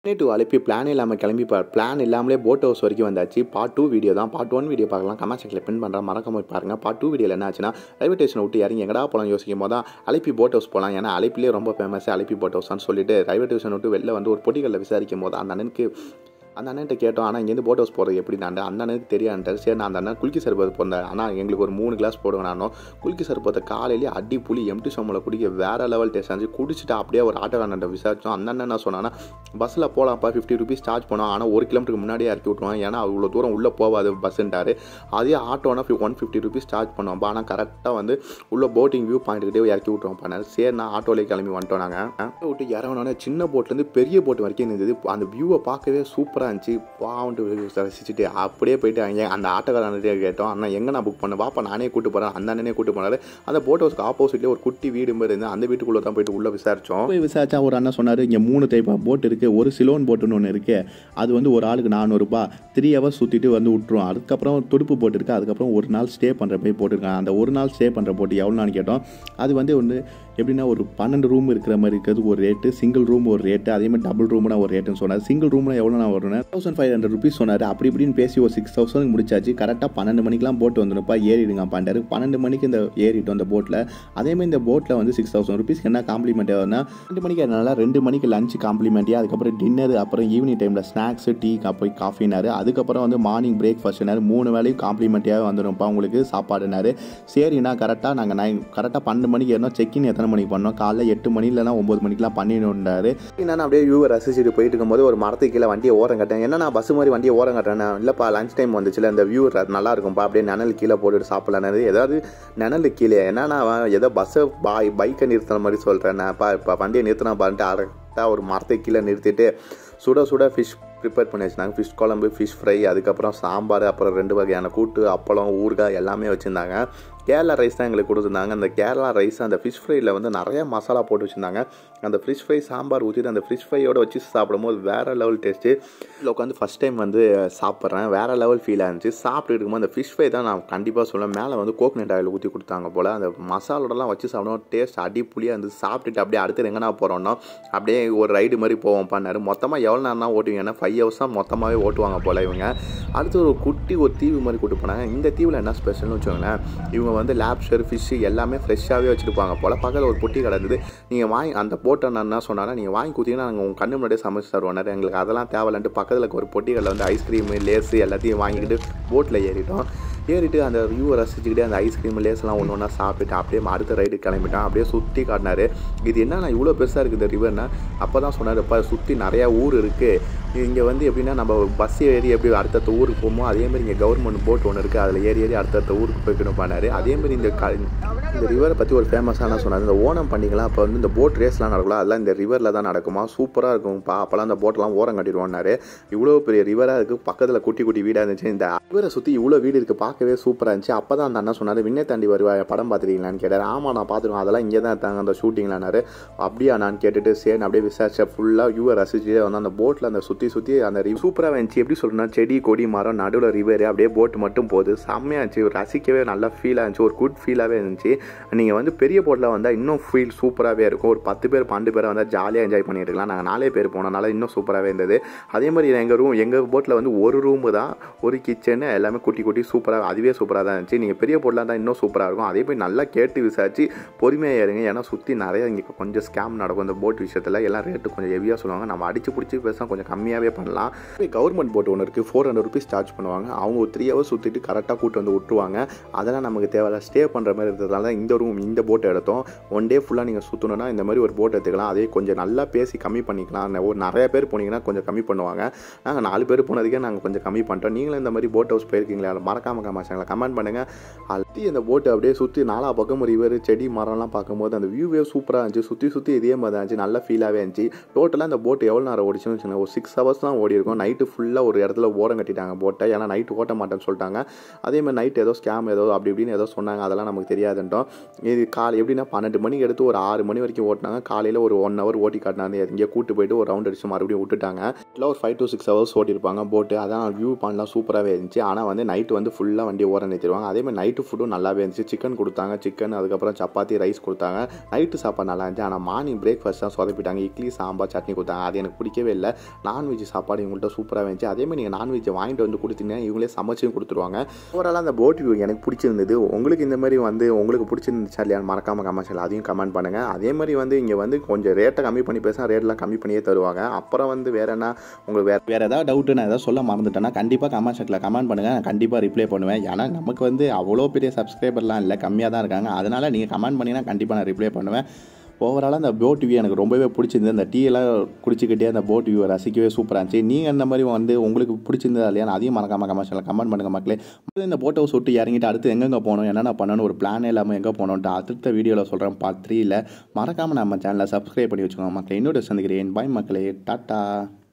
two அழைப்பி plan இல்லாமல் கிளம்பி plan இல்லாமலே போட் ஹவுஸ் வரைக்கும் வந்தாச்சு பார்ட் டூ வீடியோ தான் பார்ட் ஒன் வீடியோ பார்க்கலாம் கமெண்ட் செக்ஷனில் பின் பண்ணுறேன் மறக்காம போய் பாருங்கள் பார்ட் டூ வீடியோவில் என்ன ஆச்சுன்னா ரயில்வே ஸ்டேஷனை விட்டு இறங்கி எங்கடா போகலாம் யோசிக்கும் போது தான் அழைப்பி போட் ஹவுஸ் போகலாம் ஏன்னா அழைப்பிலே ரொம்ப ஃபேமஸ் அழைப்பி போட் ஹவுஸ்னு சொல்லிட்டு ரயில்வே ஸ்டேஷன் விட்டு வெளில வந்து ஒரு பொட்டிகளில் விசாரிக்கும் போது அந்த அண்ணனுக்கு அந்த அண்ணன்ட்ட கேட்டோம் ஆனால் இங்கேருந்து போட் ஹவுஸ் போகிறது எப்படி நான் அந்த அண்ணனுக்கு தெரியான்ட்டார் சரி நான் அந்த அண்ணன் குளிக்கி சர்பத்து போந்தேன் ஆனால் எங்களுக்கு ஒரு மூணு கிளாஸ் போடுவேன் நானும் குளிக்கி சர்பத்தை காலையிலேயே அடி புளி எம்டி சோமில் குடிக்க வேறு லெவல் டேஸ்ட் ஆச்சு குடிச்சிட்டு அப்படியே ஒரு ஆட்டோ அண்ணன் விசாரித்தோம் அந்த அண்ணன் என்ன சொன்னான்னா பஸ்ஸில் போகலாம்ப்பா ஃபிஃப்டி ருபீஸ் சார்ஜ் பண்ணோம் ஆனால் ஒரு கிலோமீட்டருக்கு முன்னாடியே இறக்கி விட்ருவான் ஏன்னா அவ்வளோ தூரம் உள்ளே போகாது பஸ்ஸுன்ட்டாரு அதே ஆட்டோனா ஒன் ஃபிஃப்டி ருபீஸ் சார்ஜ் பண்ணுவோம்ப்பா ஆனால் கரெக்டாக வந்து உள்ள போட்டிங் வியூ பாயிண்ட்டுக்கிட்டே இறக்கி விட்ருவோம் பண்ணார் சரி நான் ஆட்டோலேயே கிளம்பி வந்துட்டோம் நாங்கள் விட்டு இறங்கினோடனே சின்ன போட்லேருந்து பெரிய போட் வரைக்கும் இருந்தது அந்த வியூவை பார்க்கவே சூப்பராக இருந்துச்சு பாவன்ட்டு ரசிச்சுட்டு அப்படியே போயிட்டு அங்கே அந்த ஆட்டோக்காரன்கிட்டே கேட்டோம் அண்ணா எங்கே நான் புக் பண்ண வாப்பா நானே கூட்டு போகிறேன் அந்த அண்ணனே கூட்டு போனாரு அந்த போட் ஹவுஸ்க்கு ஆப்போசிட்லேயே ஒரு குட்டி வீடு மாதிரி இருந்து அந்த வீட்டுக்குள்ளே தான் போயிட்டு உள்ளே விசாரித்தோம் போய் விசாரிச்சா ஒரு அண்ணன் சொன்னார் இங்கே மூணு டைப்பாக போட் இருக்குது ஒரு சிலோன் போட்டுன்னு ஒன்று இருக்குது அது வந்து ஒரு ஆளுக்கு நானூறுரூபா த்ரீ ஹவர்ஸ் சுற்றிட்டு வந்து விட்ருவோம் அதுக்கப்புறம் துடுப்பு போட்டு இருக்குது அதுக்கப்புறம் ஒரு நாள் ஸ்டே பண்ணுற போய் போட்டிருக்காங்க அந்த ஒரு நாள் ஸ்டே பண்ணுற போட்டு எவ்வளோன்னு கேட்டோம் அது வந்து ஒன்று எப்படின்னா ஒரு பன்னெண்டு ரூம் இருக்கிற மாதிரி இருக்கிறது ஒரு ரேட்டு சிங்கிள் ரூம் ஒரு ரேட்டு அதே மாதிரி டபுள் ரூம்னா ஒரு ரேட்டுன்னு சொன்னார் சிங்கிள் ரூம்னா எவ்வளோ நான் வருவேன் தௌசண்ட் ஃபைவ் ஹண்ட்ரட் ருபீஸ் சொன்னார் அப்படி இப்படின்னு பேசி ஒரு சிக்ஸ் தௌசண்ட் முடிச்சாச்சு கரெக்டாக பன்னெண்டு மணிக்கெலாம் போட்டு வந்துடுப்பா ஏறிடுங்க பாண்டாரு பன்னெண்டு மணிக்கு இந்த ஏறிட்டோம் அந்த போட்டில் அதேமாதிரி இந்த போட்டில் வந்து சிக்ஸ் தௌசண்ட் ருபீஸ் என்ன காம்ப்ளிமெண்ட் ஆகுதுன்னா ரெண்டு மணிக்கு அதனால ரெண்டு மணிக்கு லஞ்ச் காம்ப்ளிமெண்ட்டியாக அதுக்கப்புறம் டின்னர் அப்புறம் ஈவினிங் டைமில் ஸ்நாக்ஸு டீ போய் காஃபினாரு அதுக்கப்புறம் வந்து மார்னிங் பிரேக்ஃபாஸ்ட்னாரு மூணு வேலையும் காம்ப்ளிமெண்ட்டியாக வந்துடும்ப்பா உங்களுக்கு சாப்பாடுனாரு சரிண்ணா கரெக்டாக நாங்கள் நைன் கரெக்டாக பன்னெண்டு மணிக்கு ஏறினோம் செக்இன் எத்தனை மணிக்கு பண்ணோம் காலைல எட்டு மணி இல்லைனா ஒம்பது மணிக்கெலாம் பண்ணிடணுன்றாரு நான் அப்படியே வியூவை ரசிச்சுட்டு போயிட்டு இருக்கும்போது ஒரு மரத்துக்கு கீழே வண்டியை ஓரம் கட்டேன் என்ன நான் பஸ் மாதிரி வண்டியை ஓரம் கட்டுறேன் இல்லைப்பா லஞ்ச் டைம் வந்துச்சுல இந்த வியூ நல்லா இருக்கும்ப்பா அப்படியே நிழல் கீழே போட்டுட்டு சாப்பிடலான்னு ஏதாவது நிழல் கீழே என்னன்னா ஏதோ பஸ்ஸை பாய் பைக்கை நிறுத்துற மாதிரி சொல்கிறேன் நான் இப்போ வண்டியை நிறுத்தினா பாருன்ட்டு கரெக்டாக ஒரு மரத்துக்கு கீழே நிறுத்திட்டு சுட சுட ஃபிஷ் ப்ரிப்பேர் பண்ணி வச்சுருந்தாங்க ஃபிஷ் குழம்பு ஃபிஷ் ஃப்ரை அதுக்கப்புறம் சாம்பார் அப்புறம் ரெண்டு வகையான கூட்டு அப்பளம் ஊறுகாய் எல்லாமே வச்சுருந்தாங்க கேரளா ரைஸ் தான் எங்களுக்கு கொடுத்துருந்தாங்க அந்த கேரளா ரைஸ் அந்த ஃபிஷ் ஃப்ரையில் வந்து நிறைய மசாலா போட்டு வச்சுருந்தாங்க அந்த ஃபிஷ் ஃப்ரை சாம்பார் ஊற்றிட்டு அந்த ஃபிஷ் ஃப்ரையோட வச்சு சாப்பிடும்போது வேறு லெவல் டேஸ்ட்டு இல்லை உட்காந்து ஃபஸ்ட் டைம் வந்து சாப்பிட்றேன் வேறு லெவல் ஃபீல் ஆச்சு சாப்பிட்டு இருக்கும்போது அந்த ஃபிஷ் ஃப்ரை தான் நான் கண்டிப்பாக சொல்லுவேன் மேலே வந்து கோகனட் ஆயில் ஊற்றி கொடுத்தாங்க போல் அந்த மசாலோடலாம் வச்சு சாப்பிடுவோம் டேஸ்ட் அடிப்புளியாக இருந்து சாப்பிட்டுட்டு அப்படியே அடுத்து எங்கன்னா போகிறோன்னா அப்படியே ஒரு ரைடு மாதிரி போவோம் பண்ணார் மொத்தமாக எவ்வளோ நேரம் தான் ஓட்டுவீங்கன்னா ஃபைவ் ஹவர்ஸ் தான் மொத்தமாகவே ஓட்டுவாங்க போல் இவங்க அடுத்து ஒரு குட்டி ஒரு தீவு மாதிரி கூட்டு போனாங்க இந்த தீவில் என்ன ஸ்பெஷல்னு வச்சுக்கோங்களேன் இவங்க வந்து லேப்ஷர் ஃபிஷ்ஷு எல்லாமே ஃப்ரெஷ்ஷாகவே வச்சுருப்பாங்க போல் பக்கத்தில் ஒரு பொட்டி கிடந்தது நீங்கள் வாங்கி அந்த போட்டை நான் என்ன சொன்னாங்கன்னா நீங்கள் வாங்கி கொடுத்தீங்கன்னா நாங்கள் உங்கள் கண்ணு முன்னாடியே சமைச்சு தருவோம் எங்களுக்கு அதெல்லாம் தேவையில்லன்ட்டு பக்கத்தில் ஒரு பொட்டிகளில் வந்து ஐஸ்கிரீமு லேஸு எல்லாத்தையும் வாங்கிக்கிட்டு போட்டில் ஏறிட்டோம் ஏறிட்டு அந்த வியூவை ரசிச்சுக்கிட்டே அந்த ஐஸ்கிரீம் லேஸ்லாம் ஒன்று ஒன்றா சாப்பிட்டுட்டு அப்படியே அடுத்த ரைடு கிளம்பிட்டான் அப்படியே சுற்றி காட்டினார் இது என்னன்னா இவ்வளோ பெருசாக இருக்குது இந்த ரிவர்னா அப்போ தான் சொன்னார் இப்போ சுற்றி நிறையா ஊர் இருக்குது இங்கே வந்து எப்படின்னா நம்ம பஸ் ஏறி எப்படி அடுத்தடுத்த ஊருக்கு போமோ அதேமாதிரி இங்கே கவர்மெண்ட் போட் ஒன்று இருக்குது அதில் ஏறி ஏறி அடுத்தடுத்த ஊருக்கு போய்க்கணும் பண்ணார் அதேமாதிரி இந்த க இந்த ரிவரை பற்றி ஒரு ஃபேமஸான சொன்னார் இந்த ஓணம் பண்ணிக்கலாம் அப்போ வந்து இந்த போட் ரேஸ்லாம் நடக்கலாம் அதெல்லாம் இந்த ரிவரில் தான் நடக்குமா சூப்பராக இருக்கும்ப்பா அப்போல்லாம் அந்த போட்டெல்லாம் ஓரம் கட்டிடுவோம்னாரு இவ்வளோ பெரிய ரிவராக இருக்குது பக்கத்தில் குட்டி குட்டி வீடாக இருந்துச்சு இந்த ரிவரை சுற்றி இவ்வளோ வீடு இருக்குது பார்க்கவே சூப்பராக இருந்துச்சு அப்போ தான் அந்த அண்ணன் சொன்னார் விண்ணை தாண்டி வருவா படம் பார்த்துருக்கீங்களான்னு கேட்டார் ஆமாம் நான் பார்த்துருவேன் அதெல்லாம் இங்கே தான் இருக்காங்க அந்த ஷூட்டிங்லானாரு அப்படியா நான் கேட்டுட்டு சரி அப்படியே விசாரிச்சேன் ஃபுல்லாக வியூவை ரசிச்சுட்டே வந்து அந்த போட்டில் அந்த சுற்றி சுற்றி அந்த ரிவ் சூப்பராக இருந்துச்சு எப்படி சொல்லணும்னா செடி கொடி மரம் நடுவில் ரிவர் அப்படியே போட்டு மட்டும் போகுது செம்மையாக இருந்துச்சு ரசிக்கவே நல்லா ஃபீலாக இருந்துச்சு ஒரு குட் ஃபீலாகவே இருந்துச்சு நீங்கள் வந்து பெரிய போட்டில் வந்தால் இன்னும் ஃபீல் சூப்பராகவே இருக்கும் ஒரு பத்து பேர் பன்னெண்டு பேரை வந்தால் ஜாலியாக என்ஜாய் பண்ணிட்டு இருக்கலாம் நாங்கள் நாலே பேர் போனனால இன்னும் சூப்பராகவே இருந்தது அதே மாதிரி எங்கள் ரூம் எங்கள் போட்டில் வந்து ஒரு ரூமு தான் ஒரு கிச்சனு எல்லாமே குட்டி குட்டி சூப்பராக அதுவே சூப்பராக தான் இருந்துச்சு நீங்கள் பெரிய போட்டில் தான் இன்னும் சூப்பராக இருக்கும் அதே போய் நல்லா கேட்டு விசாரிச்சு பொறுமையாக ஏறுங்க ஏன்னா சுற்றி நிறைய இங்கே கொஞ்சம் ஸ்கேம் நடக்கும் இந்த போட் விஷயத்தில் எல்லாம் ரேட்டு கொஞ்சம் ஹெவியாக சொல்லுவாங்க நம்ம அடிச்சு பிடிச்சி பேசினா கொஞ்சம் கம்மியாகவே பண்ணலாம் கவர்மெண்ட் போட் ஒன்று இருக்குது ஃபோர் ஹண்ட்ரட் ருபீஸ் சார்ஜ் பண்ணுவாங்க அவங்க ஒரு த்ரீ ஹவர்ஸ் சுற்றிட்டு கரெக்டாக கூட்டு வந்து விட்டுருவாங்க அதெல்லாம் நமக்கு தேவையில்ல ஸ்டே பண்ணுற மாதிரி இருக்கிறதால தான் இந்த ரூம் இந்த போட்டை எடுத்தோம் ஒன் டே ஃபுல்லாக நீங்கள் சுற்றணுன்னா இந்த மாதிரி ஒரு போட் எடுத்துக்கலாம் அதே கொஞ்சம் நல்லா பேசி கம்மி பண்ணிக்கலாம் ஒரு நிறைய பேர் போனீங்கன்னா கொஞ்சம் கம்மி பண்ணுவாங்க நாங்கள் நாலு பேர் போனதுக்கே நாங்கள் கொஞ்சம் கம்மி பண்ணிட்டோம் நீங்களும் இந்த மாதிரி போட் ஹவுஸ் போயிருக்கீங்களா மறக்காம காமாச்சாங்களா கமெண்ட் பண்ணுங்கள் அழுத்தி அந்த போட்டை அப்படியே சுற்றி நாலா பக்கம் ரிவர் செடி மரம்லாம் பார்க்கும்போது அந்த வியூவே சூப்பராக இருந்துச்சு சுற்றி சுற்றி இதே மாதிரி தான் இருந்துச்சு நல்ல ஃபீலாகவே இருந்துச்சு டோட்டலாக அந்த போட் எவ்வளோ நேரம் ஓடிச்சுன்னு வச்சுக்கோங்க ஒரு சிக்ஸ் சிக்ஸ் ஹவர்ஸ் தான் ஓடி இருக்கும் நைட்டு ஃபுல்லாக ஒரு இடத்துல ஓரம் கட்டிட்டாங்க போட்டை ஏன்னா நைட்டு ஓட்ட மாட்டேன்னு சொல்லிட்டாங்க அதே மாதிரி நைட் ஏதோ ஸ்கேம் ஏதோ அப்படி இப்படின்னு ஏதோ சொன்னாங்க அதெல்லாம் நமக்கு தெரியாதுன்ட்டோம் இது காலை எப்படின்னா பன்னெண்டு மணிக்கு எடுத்து ஒரு ஆறு மணி வரைக்கும் ஓட்டினாங்க காலையில் ஒரு ஒன் ஹவர் ஓட்டி காட்டினாங்க இங்கே கூட்டு போயிட்டு ஒரு ரவுண்ட் அடிச்சு மறுபடியும் விட்டுட்டாங்க இல்லை ஒரு ஃபைவ் டு சிக்ஸ் ஹவர்ஸ் ஓட்டியிருப்பாங்க போட்டு அதான் வியூ பாயிண்ட்லாம் சூப்பராகவே இருந்துச்சு ஆனால் வந்து நைட்டு வந்து ஃபுல்லாக வண்டி ஓரம் நிறுத்திடுவாங்க அதே மாதிரி நைட்டு ஃபுட்டும் நல்லாவே இருந்துச்சு சிக்கன் கொடுத்தாங்க சிக்கன் அதுக்கப்புறம் சப்பாத்தி ரைஸ் கொடுத்தாங்க நைட்டு சாப்பாடு நல்லா இருந்துச்சு ஆனால் மார்னிங் பிரேக்ஃபாஸ்ட் தான் சொதப்பிட்டாங்க இட்லி சாம்பார் சட்னி கொடுத்தாங்க அது எனக்கு பிடிக்கவே இல்லை நான்வெஜ் சாப்பாடு இவங்கள்ட்ட சூப்பராக இருந்துச்சு அதே மாதிரி நீங்கள் நான்வெஜ் வாங்கிட்டு வந்து கொடுத்தீங்கன்னா இவங்களே சமைச்சும் கொடுத்துருவாங்க ஓவராலாக அந்த போட் வியூ எனக்கு பிடிச்சிருந்தது உங்களுக்கு இந்த மாதிரி வந்து உங்களுக்கு பிடிச்சிருந்துச்சா இல்லையான்னு மறக்காமல் கமெண்ட் அதையும் கமெண்ட் பண்ணுங்கள் அதே மாதிரி வந்து இங்கே வந்து கொஞ்சம் ரேட்டை கம்மி பண்ணி பேசினா ரேட்லாம் கம்மி பண்ணியே தருவாங்க அப்புறம் வந்து வேற என்ன உங்களுக்கு வேறு வேறு ஏதாவது டவுட்டு நான் ஏதாவது சொல்ல மறந்துட்டேன்னா கண்டிப்பாக கமெண்ட் செக்ஷனில் கமெண்ட் பண்ணுங்கள் நான் கண்டிப்பாக ரிப்ளை பண்ணுவேன் ஏன்னா நமக்கு வந்து அவ்வளோ பெரிய சப்ஸ்கிரைபர்லாம் இல்லை கம்மியாக தான் இருக்காங்க அதனால் நீங்கள் கமெண்ட் பண்ணிங்கன்னா கண்டிப்பாக நான் ரிப்ளை பண்ணுவேன் ஓவராலாக அந்த போட் வியூ எனக்கு ரொம்பவே பிடிச்சிருந்தது அந்த டீ எல்லாம் குடிச்சிக்கிட்டே அந்த போட் வியூவை ரசிக்கவே சூப்பராக இருந்துச்சு நீங்கள் அந்த மாதிரி வந்து உங்களுக்கு பிடிச்சிருந்ததா இல்லையா அதையும் மறக்காம கமெண்ட் கமெண்ட் பண்ணுங்க மக்களே இந்த போட் ஹவுஸ் விட்டு இறங்கிட்டு அடுத்து எங்கெங்கே போகணும் என்னென்ன பண்ணணும் ஒரு பிளான் இல்லாமல் எங்கே போகணுன்ட்டு அடுத்த வீடியோவில் சொல்கிறேன் பார்ட் த்ரீயில் மறக்காமல் நம்ம சேனலை சப்ஸ்கிரைப் பண்ணி வச்சுக்கோங்க மக்களே இன்னொரு சந்திக்கிறேன் பாய் மக்களே டாட்டா